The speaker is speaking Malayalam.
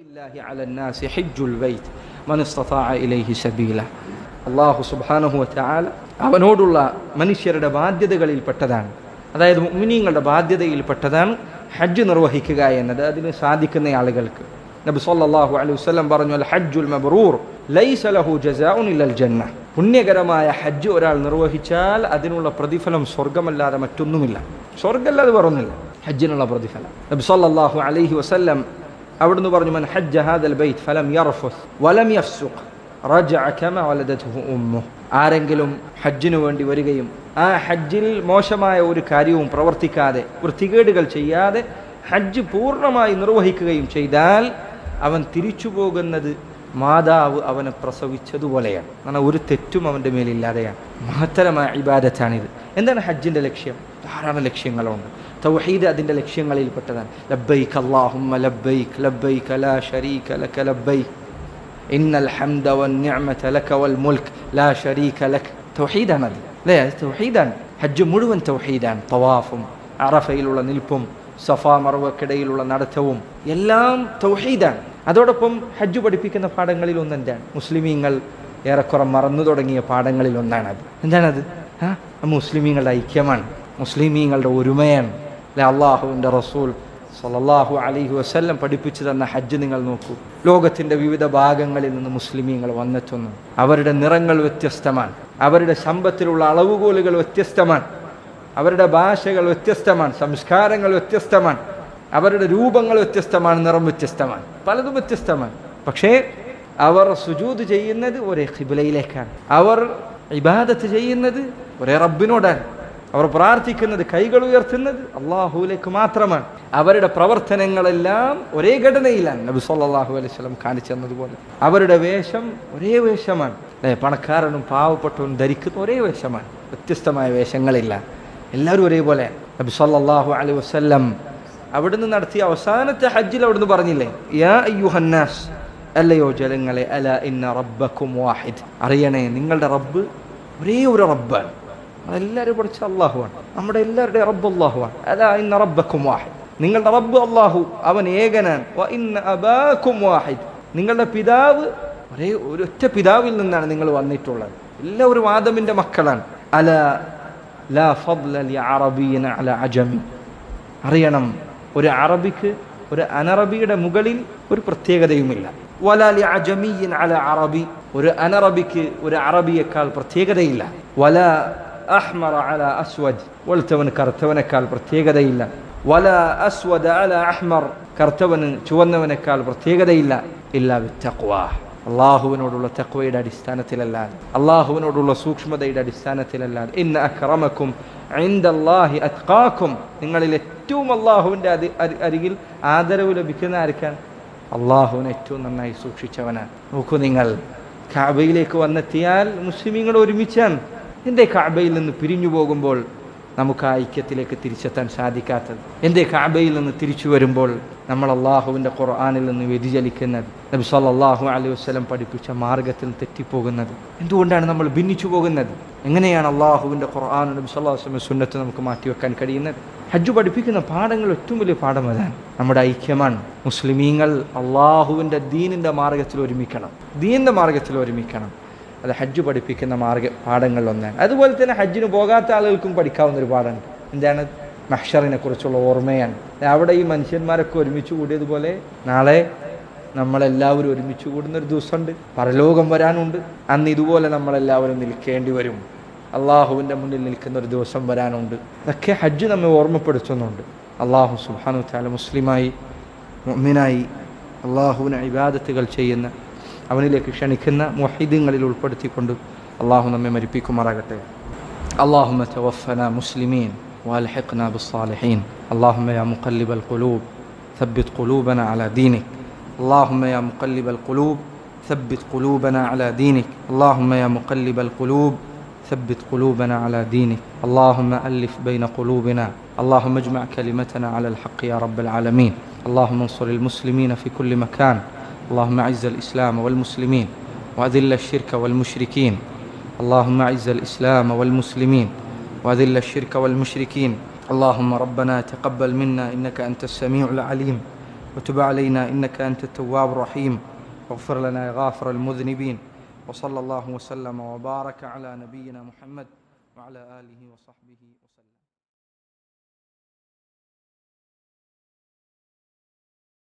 ولله على الناس حج البيت من استطاع إليه سبيلا അള്ളാഹു സുബാനഹു വറ്റാല അവനോടുള്ള മനുഷ്യരുടെ ബാധ്യതകളിൽപ്പെട്ടതാണ് അതായത് മുഅ്മിനീങ്ങളുടെ ബാധ്യതയിൽപ്പെട്ടതാണ് ഹജ്ജ് നിർവഹിക്കുക എന്നത് അതിന് സാധിക്കുന്ന ആളുകൾക്ക് നബി സല്ലല്ലാഹു അലൈഹി വസല്ലം പറഞ്ഞു അൽ ഹജ്ജുൽ മബ്റൂർ ലൈസ ലഹു ജസാഉൻ ഇല്ലൽ ജന്ന പുണ്യകരമായ ഹജ്ജ് ഒരാൾ നിർവഹിച്ചാൽ അതിനുള്ള പ്രതിഫലം സ്വർഗമല്ലാതെ മറ്റൊന്നുമില്ല സ്വർഗമല്ലാതെ വേറൊന്നുമില്ല ഹജ്ജിനുള്ള പ്രതിഫലം നബി സല്ലല്ലാഹു അലൈഹി വസല്ലം അവിടുന്ന് പറഞ്ഞു മൻ ഹജ്ജ ഹാദൽ ബൈത്ത് ഫലം യർഫുസ് വലം യഫ്സുഖ് റജഅ കമ വലദത്ഹു ഉമ്മു ആരെങ്കിലും ഹജ്ജിനു വേണ്ടി വരികയും ആ ഹജ്ജിൽ മോശമായ ഒരു കാര്യവും പ്രവർത്തിക്കാതെ വൃത്തികേടുകൾ ചെയ്യാതെ ഹജ്ജ് പൂർണ്ണമായി നിർവഹിക്കുകയും ചെയ്താൽ അവൻ തിരിച്ചു പോകുന്നത് മാതാവ് അവനെ പ്രസവിച്ചതുപോലെയാണ് കാരണം ഒരു തെറ്റും അവൻ്റെ മേലില്ലാതെയാണ് മഹത്തരമായ ഇബാദത്താണിത് എന്താണ് ഹജ്ജിൻ്റെ ലക്ഷ്യം ധാരാളം ലക്ഷ്യങ്ങളുണ്ട് തൗഹീദ് അതിൻ്റെ ലക്ഷ്യങ്ങളിൽപ്പെട്ടതാണ് ലബ്ബൈക്ക് അല്ലാഹുമ്മ ലബ്ബൈക്ക് ലബ്ബൈക്ക് ലാ ശരീക ലക ലബ്ബൈക്ക് ഇന്നൽ ഹംദ വൻ നിഅമത ലക വൽ മുൽക്ക് ലാ ശരീക ലക് തൗഹീദാണ് അത് അല്ലേ അത് തൗഹീദാണ് ഹജ്ജ് മുഴുവൻ തൗഹീദാണ് തവാഫും അറഫയിലുള്ള നിൽപ്പും സഫ മറവക്കിടയിലുള്ള നടത്തവും എല്ലാം തൗഹീദാണ് അതോടൊപ്പം ഹജ്ജ് പഠിപ്പിക്കുന്ന പാഠങ്ങളിൽ ഒന്ന് എന്താണ് മുസ്ലിമീങ്ങൾ ഏറെക്കുറെ മറന്നു തുടങ്ങിയ പാഠങ്ങളിൽ ഒന്നാണത് എന്താണത് ആ മുസ്ലിമീങ്ങളുടെ ഐക്യമാണ് മുസ്ലിമീങ്ങളുടെ ഒരുമയാണ് അല്ലെ അള്ളാഹുവിൻ്റെ റസൂൽ സല്ലല്ലാഹു അലൈഹി വസല്ലം പഠിപ്പിച്ചു തന്ന ഹജ്ജ് നിങ്ങൾ നോക്കൂ ലോകത്തിൻ്റെ വിവിധ ഭാഗങ്ങളിൽ നിന്ന് മുസ്ലിമീങ്ങൾ വന്നെത്തുന്നു അവരുടെ നിറങ്ങൾ വ്യത്യസ്തമാണ് അവരുടെ സമ്പത്തിലുള്ള അളവുകോലുകൾ വ്യത്യസ്തമാണ് അവരുടെ ഭാഷകൾ വ്യത്യസ്തമാണ് സംസ്കാരങ്ങൾ വ്യത്യസ്തമാണ് അവരുടെ രൂപങ്ങൾ വ്യത്യസ്തമാണ് നിറം വ്യത്യസ്തമാണ് പലതും വ്യത്യസ്തമാണ് പക്ഷേ അവർ സുജൂത് ചെയ്യുന്നത് ഒരേ ഖിബിലയിലേക്കാണ് അവർ ഇബാദത്ത് ചെയ്യുന്നത് ഒരേ റബ്ബിനോടാണ് അവർ പ്രാർത്ഥിക്കുന്നത് കൈകൾ ഉയർത്തുന്നത് അള്ളാഹുവിലേക്ക് മാത്രമാണ് അവരുടെ പ്രവർത്തനങ്ങളെല്ലാം ഒരേ ഘടനയിലാണ് നബി സല്ലല്ലാഹു അലൈഹി വസല്ലം കാണിച്ചു തന്നതുപോലെ അവരുടെ വേഷം ഒരേ വേഷമാണ് അല്ലേ പണക്കാരനും പാവപ്പെട്ടവനും ധരിക്കുന്ന ഒരേ വേഷമാണ് വ്യത്യസ്തമായ വേഷങ്ങളില്ല എല്ലാവരും ഒരേപോലെ നബി സല്ലല്ലാഹു അലൈഹി വസല്ലം അവിടുന്ന് നടത്തിയ അവസാനത്തെ ഹജ്ജിൽ അവിടുന്ന് പറഞ്ഞില്ലേ യാ അയ്യുഹന്നാസ് അല്ലയോ ജലങ്ങളെ അല ഇന്ന റബ്ബക്കും വാഹിദ് അറിയണേ നിങ്ങളുടെ റബ്ബ് ഒരേ ഒരു റബ്ബാണ് അതെല്ലാവരും പഠിച്ച അള്ളാഹുവാണ് നമ്മുടെ എല്ലാവരുടെയും റബ്ബ് അള്ളാഹുവാണ് അല ഇന്ന റബ്ബക്കും വാഹിദ് നിങ്ങളുടെ റബ്ബ് അള്ളാഹു അവൻ ഏകനാൻ വ ഇന്ന അബാക്കും വാഹിദ് നിങ്ങളുടെ പിതാവ് ഒരേ ഒരൊറ്റ പിതാവിൽ നിന്നാണ് നിങ്ങൾ വന്നിട്ടുള്ളത് എല്ലാവരും ആദമിൻ്റെ മക്കളാണ് അല ലാ ഫضل لعربين على عجمي അറിയണം ഒരു അറബിക്ക് ഒരു അനറബിയുടെ മുകളിൽ ഒരു പ്രത്യേകതയുമില്ല വലാലി അജമീൻ അല അറബി ഒരു അനറബിക്ക് ഒരു അറബിയേക്കാൾ പ്രത്യേകതയില്ല വല അഹ്മറ അല അസ്വദ് വെളുത്തവന് കറുത്തവനേക്കാൾ പ്രത്യേകതയില്ല വല അസ്വദ് അല അഹ്മർ കറുത്തവന് ചുവന്നവനേക്കാൾ പ്രത്യേകതയില്ല ഇല്ല വിത്തഖ്വാ അള്ളാഹുവിനോടുള്ള തക്വയുടെ അടിസ്ഥാനത്തിലല്ലാതെ അള്ളാഹുവിനോടുള്ള സൂക്ഷ്മതയുടെ അടിസ്ഥാനത്തിലല്ലാതെ ഇന്ന അക്രമക്കും ഐന്ദല്ലാഹി അത്കാക്കും നിങ്ങളിൽ ഏറ്റവും അള്ളാഹുവിൻ്റെ അതി അരികിൽ ആദരവ് ലഭിക്കുന്ന ആർക്കാണ് അള്ളാഹുവിനെ ഏറ്റവും നന്നായി സൂക്ഷിച്ചവനാണ് നോക്കൂ നിങ്ങൾ കാബയിലേക്ക് വന്നെത്തിയാൽ മുസ്ലിമീങ്ങൾ ഒരുമിച്ചാണ് എൻ്റെ കാബയിൽ നിന്ന് പിരിഞ്ഞു പോകുമ്പോൾ നമുക്ക് ആ ഐക്യത്തിലേക്ക് തിരിച്ചെത്താൻ സാധിക്കാത്തത് എൻ്റെ കാബയിൽ നിന്ന് തിരിച്ചു വരുമ്പോൾ നമ്മൾ അള്ളാഹുവിൻ്റെ ഖുർആാനിൽ നിന്ന് വ്യതിചലിക്കുന്നത് നബി സല്ലല്ലാഹു അലൈഹി വസ്ലം പഠിപ്പിച്ച മാർഗത്തിൽ തെറ്റിപ്പോകുന്നത് എന്തുകൊണ്ടാണ് നമ്മൾ ഭിന്നിച്ചു പോകുന്നത് എങ്ങനെയാണ് അള്ളാഹുവിൻ്റെ ഖുർആൻ നബി സല്ലാഹു വസ്ലം സുന്നത്ത് നമുക്ക് മാറ്റിവെക്കാൻ കഴിയുന്നത് ഹജ്ജ് പഠിപ്പിക്കുന്ന പാഠങ്ങൾ ഏറ്റവും വലിയ പാഠം അതാണ് നമ്മുടെ ഐക്യമാണ് മുസ്ലിമീങ്ങൾ അള്ളാഹുവിൻ്റെ ദീനിൻ്റെ മാർഗത്തിൽ ഒരുമിക്കണം ദീനിൻ്റെ മാർഗത്തിൽ ഒരുമിക്കണം അത് ഹജ്ജ് പഠിപ്പിക്കുന്ന മാർഗ പാഠങ്ങളിലൊന്നാണ് അതുപോലെ തന്നെ ഹജ്ജിന് പോകാത്ത ആളുകൾക്കും പഠിക്കാവുന്ന ഒരു പാഠമുണ്ട് എന്താണ് മഹ്ഷറിനെ കുറിച്ചുള്ള ഓർമ്മയാണ് അവിടെ ഈ മനുഷ്യന്മാരൊക്കെ ഒരുമിച്ച് കൂടിയതുപോലെ നാളെ നമ്മളെല്ലാവരും ഒരുമിച്ച് കൂടുന്ന ഒരു ദിവസമുണ്ട് പരലോകം വരാനുണ്ട് അന്ന് ഇതുപോലെ നമ്മളെല്ലാവരും നിൽക്കേണ്ടി വരും അള്ളാഹുവിൻ്റെ മുന്നിൽ നിൽക്കുന്ന ഒരു ദിവസം വരാനുണ്ട് ഇതൊക്കെ ഹജ്ജ് നമ്മെ ഓർമ്മപ്പെടുത്തുന്നുണ്ട് അള്ളാഹു സുബാനു താല മുസ്ലിമായി മുഅ്മിനായി അള്ളാഹുവിന് ഇബാദത്തുകൾ ചെയ്യുന്ന അവനിലേക്ക് ക്ഷണിക്കുന്ന മുഹിദങ്ങളിൽ ഉൾപ്പെടുത്തിക്കൊണ്ട് അള്ളാഹു നമ്മെ മരിപ്പിക്കുമാറാകട്ടെ اللهم توفنا مسلمين والحقنا بالصالحين اللهم يا مقلب القلوب ثبت قلوبنا على دينك اللهم يا مقلب القلوب ثبت قلوبنا على دينك اللهم يا مقلب القلوب ثبت قلوبنا على دينك اللهم ألف بين قلوبنا اللهم اجمع كلمتنا على الحق يا رب العالمين اللهم انصر المسلمين في كل مكان اللهم اعز الاسلام والمسلمين واذل الشرك والمشركين اللهم اعز الاسلام والمسلمين واذل الشرك والمشركين اللهم ربنا تقبل منا انك انت السميع العليم وتب علينا إنك أنت التواب الرحيم واغفر لنا يا غافر المذنبين وصلى الله وسلم وبارك على نبينا محمد وعلى آله وصحبه وسلم